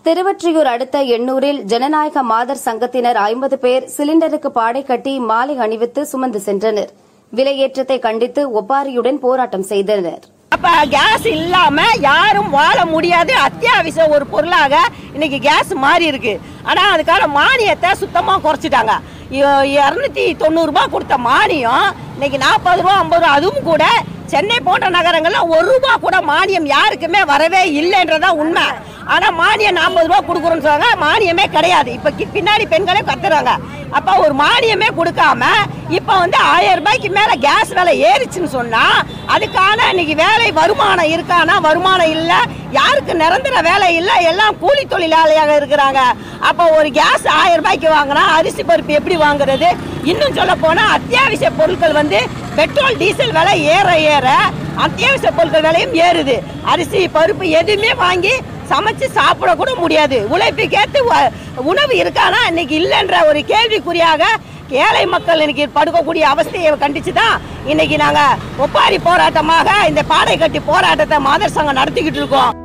திருவொற்றியூர் அடுத்த எண்ணூரில் ஜனநாயக மாதர் சங்கத்தினர் ஐம்பது பேர் சிலிண்டருக்கு பாடை கட்டி மாலை அணிவித்து சுமந்து சென்றனர் விலையேற்றத்தை கண்டித்து ஒப்பாரியுடன் போராட்டம் செய்தனர் அப்ப கேஸ் இல்லாம யாரும் வாழ முடியாது அத்தியாவசிய ஒரு பொருளாக இன்னைக்கு கேஸ் மாறி இருக்கு ஆனா அதுக்கான மானியத்தை சுத்தமா குறைச்சிட்டாங்க இரநூத்தி தொண்ணூறு ரூபாய் கொடுத்த மானியம் இன்னைக்கு நாற்பது ரூபா ஐம்பது ரூபா அதுவும் கூட சென்னை போன்ற நகரங்கள்ல ஒரு ரூபா கூட மானியம் யாருக்குமே வரவே இல்லைன்றதா உண்மை ஆனா மானியம் நாற்பது ரூபா கொடுக்குறோம்னு சொல்றாங்க மானியமே கிடையாது இப்ப கி- பின்னாடி பெண்களே கத்துறாங்க அப்ப ஒரு மானியமே கொடுக்காம இப்ப வந்து ஆயிரம் ரூபாய்க்கு மேல கேஸ் விலை ஏறிச்சுன்னு சொன்னா அதுக்கான இன்னைக்கு வேலை வருமானம் இருக்கானா வருமானம் இல்ல யாருக்கு நிரந்தர வேலை இல்ல எல்லாம் கூலி தொழிலாளியாக இருக்கிறாங்க அப்ப ஒரு கேஸ் ஆயிரம் ரூபாய்க்கு வாங்கினா அரிசி பருப்பு எப்படி வாங்குறது இன்னும் சொல்ல போனா அத்தியாவசிய பொருட்கள் வந்து பெட்ரோல் டீசல் விலை ஏற ஏற அத்தியாவசிய பொருட்கள் விலையும் ஏறுது அரிசி பருப்பு எதுவுமே வாங்கி சமைச்சு சாப்பிட கூட முடியாது உழைப்புக்கேற்று வ- உணவு இருக்கானா இன்னைக்கு இல்லைன்ற ஒரு கேள்விக்குறியாக ஏழை மக்கள் இன்னைக்கு படுக்கக்கூடிய அவஸ்தையை கண்டிச்சு தான் இன்னைக்கு நாங்க ஒப்பாரி போராட்டமாக இந்த பாடை கட்டி போராட்டத்தை மாதர் சங்கம் நடத்திக்கிட்டு இருக்கோம்